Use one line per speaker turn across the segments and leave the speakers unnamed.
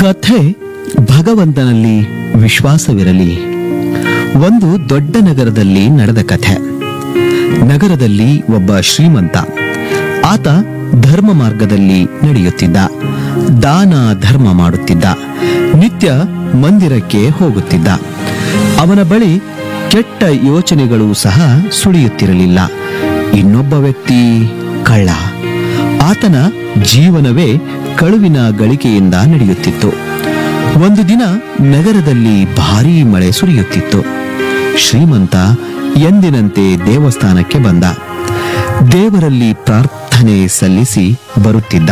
ಕಥೆ ಭಗವಂತನಲ್ಲಿ ವಿಶ್ವಾಸವಿರಲಿ ಒಂದು ದೊಡ್ಡ ನಗರದಲ್ಲಿ ನಡೆದ ಕಥೆ ನಗರದಲ್ಲಿ ಒಬ್ಬ ಶ್ರೀಮಂತ ಆತ ಧರ್ಮ ಮಾರ್ಗದಲ್ಲಿ ನಡೆಯುತ್ತಿದ್ದ ದಾನ ಧರ್ಮ ಮಾಡುತ್ತಿದ್ದ ನಿತ್ಯ ಮಂದಿರಕ್ಕೆ ಹೋಗುತ್ತಿದ್ದ ಅವನ ಬಳಿ ಕೆಟ್ಟ ಯೋಚನೆಗಳು ಸಹ ಸುಳಿಯುತ್ತಿರಲಿಲ್ಲ ಇನ್ನೊಬ್ಬ ವ್ಯಕ್ತಿ ಕಳ್ಳ ಆತನ ಜೀವನವೇ ಕಳುವಿನ ಗಳಿಕೆಯಿಂದ ನಡೆಯುತ್ತಿತ್ತು ಒಂದು ದಿನ ನಗರದಲ್ಲಿ ಭಾರೀ ಮಳೆ ಸುರಿಯುತ್ತಿತ್ತು ಶ್ರೀಮಂತ ಎಂದಿನಂತೆ ದೇವಸ್ಥಾನಕ್ಕೆ ಬಂದ ದೇವರಲ್ಲಿ ಪ್ರಾರ್ಥನೆ ಸಲ್ಲಿಸಿ ಬರುತ್ತಿದ್ದ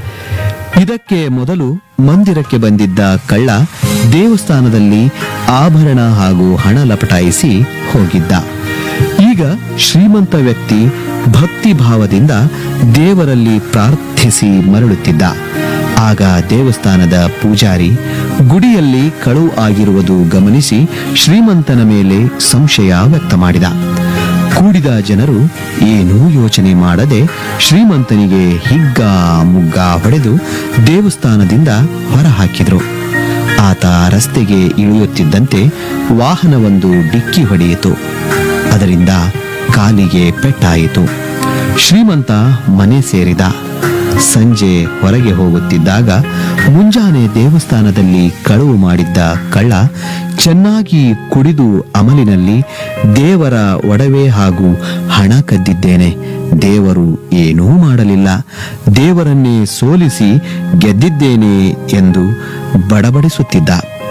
ಇದಕ್ಕೆ ಮೊದಲು ಮಂದಿರಕ್ಕೆ ಬಂದಿದ್ದ ಕಳ್ಳ ದೇವಸ್ಥಾನದಲ್ಲಿ ಆಭರಣ ಹಾಗೂ ಹಣ ಲಪಟಾಯಿಸಿ ಹೋಗಿದ್ದ ಈಗ ಶ್ರೀಮಂತ ವ್ಯಕ್ತಿ ಭಕ್ತಿ ಭಾವದಿಂದ ದೇವರಲ್ಲಿ ಪ್ರಾರ್ಥಿಸಿ ಮರಳುತ್ತಿದ್ದ ಆಗ ದೇವಸ್ಥಾನದ ಪೂಜಾರಿ ಗುಡಿಯಲ್ಲಿ ಕಳುವು ಆಗಿರುವುದು ಗಮನಿಸಿ ಶ್ರೀಮಂತನ ಮೇಲೆ ಸಂಶಯ ವ್ಯಕ್ತ ಮಾಡಿದ ಕೂಡಿದ ಜನರು ಏನೂ ಯೋಚನೆ ಮಾಡದೆ ಶ್ರೀಮಂತನಿಗೆ ಹಿಗ್ಗ ಮುಗ್ಗ ಹೊಡೆದು ದೇವಸ್ಥಾನದಿಂದ ಹೊರಹಾಕಿದ್ರು ಆತ ರಸ್ತೆಗೆ ಇಳಿಯುತ್ತಿದ್ದಂತೆ ವಾಹನವೊಂದು ಡಿಕ್ಕಿ ಹೊಡೆಯಿತು ಅದರಿಂದ ಕಾಲಿಗೆ ಪೆಟ್ಟಾಯಿತು ಶ್ರೀಮಂತ ಮನೆ ಸೇರಿದ ಸಂಜೆ ಹೊರಗೆ ಹೋಗುತ್ತಿದ್ದಾಗ ಮುಂಜಾನೆ ದೇವಸ್ಥಾನದಲ್ಲಿ ಕಳುವು ಮಾಡಿದ್ದ ಕಳ್ಳ ಚೆನ್ನಾಗಿ ಕುಡಿದು ಅಮಲಿನಲ್ಲಿ ದೇವರ ಒಡವೆ ಹಾಗೂ ಹಣ ಕದ್ದಿದ್ದೇನೆ ದೇವರು ಏನೂ ಮಾಡಲಿಲ್ಲ ದೇವರನ್ನೇ ಸೋಲಿಸಿ ಗೆದ್ದಿದ್ದೇನೆ ಎಂದು ಬಡಬಡಿಸುತ್ತಿದ್ದ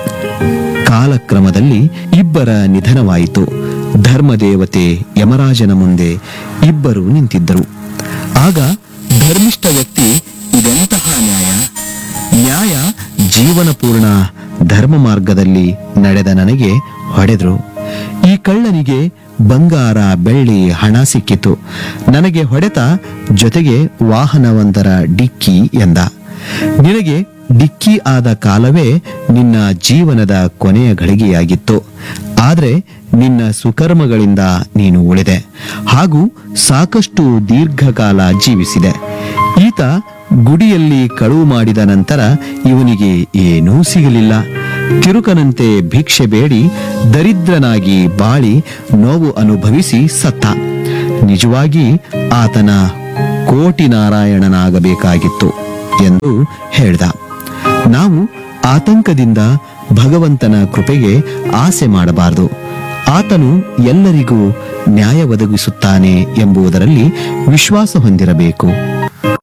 ಕಾಲಕ್ರಮದಲ್ಲಿ ಇಬ್ಬರ ನಿಧನವಾಯಿತು ಧರ್ಮದೇವತೆ ಯಮರಾಜನ ಮುಂದೆ ಇಬ್ಬರು ನಿಂತಿದ್ದರು ಆಗ ಧರ್ಮಿಷ್ಠ ವ್ಯಕ್ತಿ ಇದೆಂತಹ ನ್ಯಾಯ ನ್ಯಾಯ ಜೀವನ ಪೂರ್ಣ ಧರ್ಮ ಮಾರ್ಗದಲ್ಲಿ ನಡೆದ ನನಗೆ ಹೊಡೆದ್ರು ಈ ಕಳ್ಳನಿಗೆ ಬಂಗಾರ ಬೆಳ್ಳಿ ಹಣ ಸಿಕ್ಕಿತು ನನಗೆ ಹೊಡೆತ ಜೊತೆಗೆ ವಾಹನವೊಂದರ ಡಿಕ್ಕಿ ಎಂದ ನಿನಗೆ ಡಿಕ್ಕಿ ಆದ ಕಾಲವೇ ನಿನ್ನ ಜೀವನದ ಕೊನೆಯ ಘಳಿಗೆಯಾಗಿತ್ತು ಆದ್ರೆ ನಿನ್ನ ಸುಕರ್ಮಗಳಿಂದ ನೀನು ಉಳಿದೆ ಹಾಗೂ ಸಾಕಷ್ಟು ದೀರ್ಘಕಾಲ ಜೀವಿಸಿದೆ ಈತ ಗುಡಿಯಲ್ಲಿ ಕಳುವು ಮಾಡಿದ ನಂತರ ಇವನಿಗೆ ಏನೂ ಸಿಗಲಿಲ್ಲ ತಿರುಕನಂತೆ ಭಿಕ್ಷೆ ಬೇಡಿ ದರಿದ್ರನಾಗಿ ಬಾಳಿ ನೋವು ಅನುಭವಿಸಿ ಸತ್ತ ನಿಜವಾಗಿ ಆತನ ಕೋಟಿ ನಾರಾಯಣನಾಗಬೇಕಾಗಿತ್ತು ಎಂದು ಹೇಳ್ದ ನಾವು ಆತಂಕದಿಂದ ಭಗವಂತನ ಕೃಪೆಗೆ ಆಸೆ ಮಾಡಬಾರದು ಆತನು ಎಲ್ಲರಿಗೂ ನ್ಯಾಯ ಒದಗಿಸುತ್ತಾನೆ ಎಂಬುದರಲ್ಲಿ ವಿಶ್ವಾಸ ಹೊಂದಿರಬೇಕು